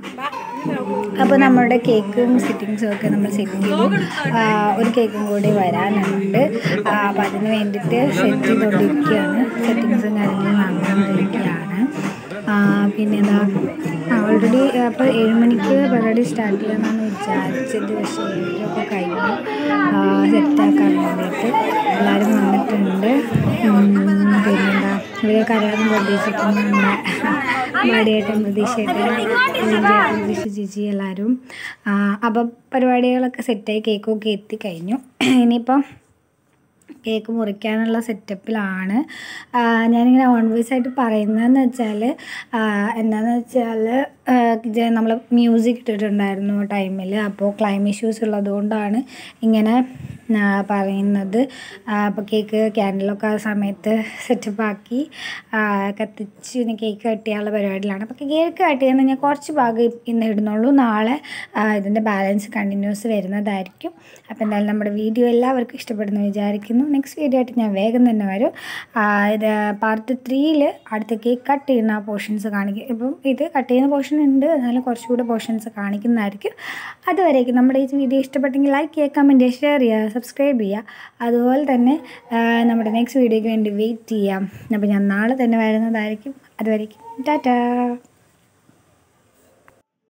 അപ്പോൾ നമ്മുടെ കേക്കും സിറ്റിങ്സും ഒക്കെ നമ്മൾ സെറ്റ് ചെയ്തു ആ, ഒരു കേക്കും കൂടി വരാനുണ്ട് ആ, അപ്പോൾ അതിന് വേണ്ടിയിട്ട് സെറ്റ് ചെയ്തുകൊണ്ടിരിക്കുകയാണ് സെറ്റിങ്സും കാര്യങ്ങളും നടന്നുകൊണ്ടിരിക്കുകയാണ് ആ, പിന്നെ എന്താ ഓൾറെഡി അപ്പോൾ ഏഴ് മണിക്ക് പരിപാടി സ്റ്റാർട്ട് ചെയ്യാമെന്നാണ് വിചാരിച്ചത് പക്ഷേ ഏഴരയൊക്കെ കഴിഞ്ഞു സെറ്റാക്കാൻ വേണ്ടിയിട്ട് എല്ലാവരും വന്നിട്ടുണ്ട് ഉം, പിന്നെന്താ ഇവരൊക്കെ അറിയാതെ പ്രതീക്ഷിക്കുന്നു നമ്മുടെ മടിയായിട്ടും പ്രതീക്ഷയായിട്ടും പ്രതീക്ഷ ചേച്ചി എല്ലാവരും അപ്പം പരിപാടികളൊക്കെ സെറ്റായി കേക്കൊക്കെ എത്തിക്കഴിഞ്ഞു ഇനിയിപ്പം കേക്ക് മുറിക്കാനുള്ള സെറ്റപ്പിലാണ് ആ, ഞാനിങ്ങനെ ഓൺ വോയിസ് ആയിട്ട് പറയുന്നതെന്ന് വെച്ചാൽ എന്താണെന്ന് വെച്ചാൽ നമ്മൾ മ്യൂസിക് ഇട്ടിട്ടുണ്ടായിരുന്നു ടൈമിൽ അപ്പോൾ ക്ലൈം ഇഷ്യൂസ് ഉള്ളതുകൊണ്ടാണ് ഇങ്ങനെ ആ, പറയുന്നത് അപ്പോൾ കേക്ക് ക്യാൻഡിലൊക്കെ ആ സമയത്ത് സെറ്റപ്പാക്കി കത്തിച്ച് ഇനി കേക്ക് കട്ട് ചെയ്യാനുള്ള പരിപാടിയിലാണ് അപ്പോൾ കേക്ക് കട്ട് ചെയ്യുന്നത് ഞാൻ കുറച്ച് ഭാഗം ഇന്ന് ഇടുന്നുള്ളൂ നാളെ ആ, ഇതിൻ്റെ ബാലൻസ് കണ്ടിന്യൂസ് വരുന്നതായിരിക്കും അപ്പോൾ എന്തായാലും നമ്മുടെ വീഡിയോ എല്ലാവർക്കും ഇഷ്ടപ്പെടുന്നു വിചാരിക്കുന്നു നെക്സ്റ്റ് വീഡിയോ ആയിട്ട് ഞാൻ വേഗം തന്നെ വരും ആ, ഇത് പാർട്ട് ത്രീയിൽ അടുത്ത കേക്ക് കട്ട് ചെയ്യുന്ന പോർഷൻസ് കാണിക്കും ഇപ്പം ഇത് കട്ട് ചെയ്യുന്ന പോർഷൻ ഉണ്ട് എന്നാലും കുറച്ചുകൂടെ പോർഷൻസ് കാണിക്കുന്നതായിരിക്കും അതുവരേക്കും നമ്മുടെ ഈ വീഡിയോ ഇഷ്ടപ്പെട്ടെങ്കിൽ ലൈക്ക് ചെയ്യുക കമൻറ്റ് ചെയ്യുക ഷെയർ ചെയ്യുക സബ്സ്ക്രൈബ് ചെയ്യുക അതുപോലെ തന്നെ ആ, നമ്മുടെ നെക്സ്റ്റ് വീഡിയോയ്ക്ക് വേണ്ടി വെയിറ്റ് ചെയ്യാം അപ്പോൾ ഞാൻ നാളെ തന്നെ വരുന്നതായിരിക്കും അതുവരേക്കും ടാറ്റാ